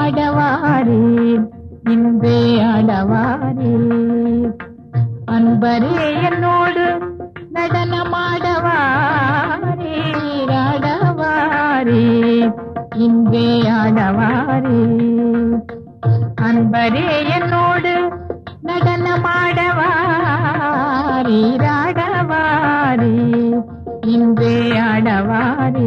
ஆடவாரே இன்றே ஆடவாரே அன்பரே என்னோடு நடனமாடவாரே ஆடவாரே இன்றே ஆடவாரே அன்பரே என்னோடு நடனமாடவாரே ஆடவாரே இன்றே ஆடவாரே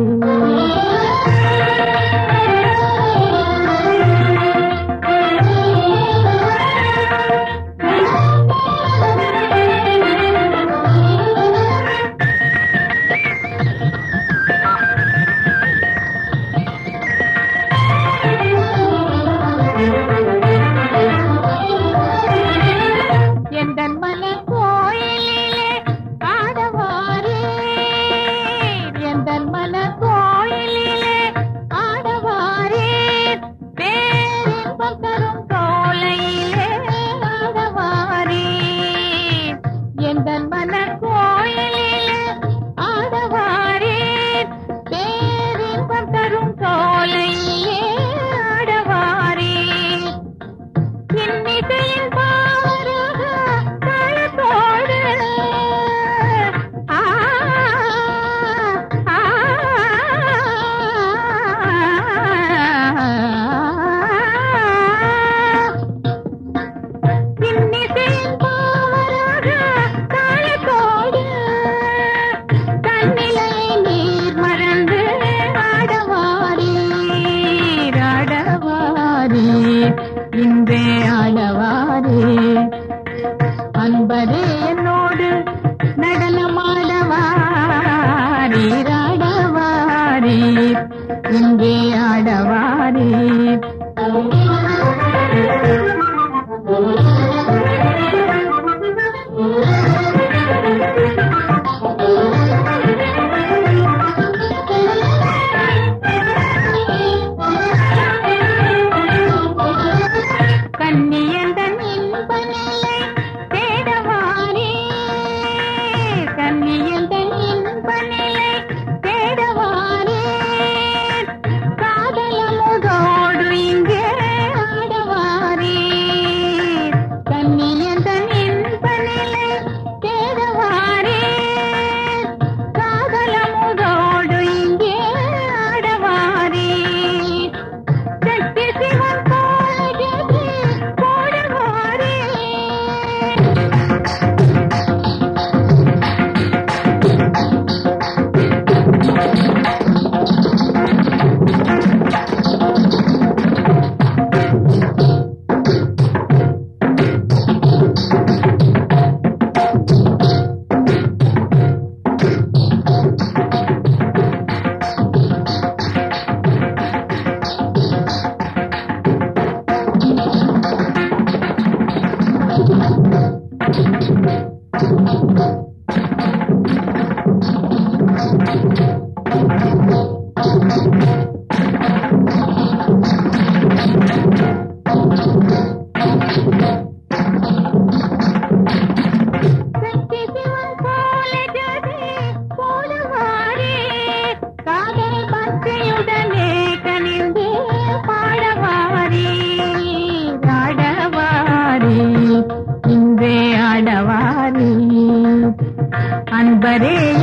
எந்தன் மன கோயிலிலே ஆடவாரே எந்தன் மன கோயிலிலே ஆடவாரே பேரின்பம் தரும் தோலையிலே ஆடவாரே எந்தன் மன கோயிலிலே ஆடவாரே பேரின்பம் தரும் தோலையிலே ஆடவாரே இன்னிசையின் பாவராக தாளத்தோடு ஆ, ஆ, இன்னிசையின் பாவராக தாளத்தோடு தன்னிலை நீர் மறந்து ஆடவாரீர் ஆடவாரீர் இன்றே ஆடவாரீர் அன்பரே என்னோடு நடனமாடவாரீர் ஆடவாரீர் இன்றே ஆடவாரீர் கண்ணியந்தன் இன்ப நிலை தேடவாரே கண்ணியந்தன் இன்ப நிலை தேடவாரே காதலமுதோடு இங்கே ஆடவாரே கண்ணியந்தன் இன்ப நிலை தேடவாரே காதலமுதோடு இங்கே ஆடவாரே சக்தி சிவன் போலவே போடுவாரே சக்தி சிவன் போல ஜதி போடுவாரே காதல் பக்தியுடனே கனிந்து பாடவாரே ஆடவாரே இன்றே ஆடவாரே அன்பரே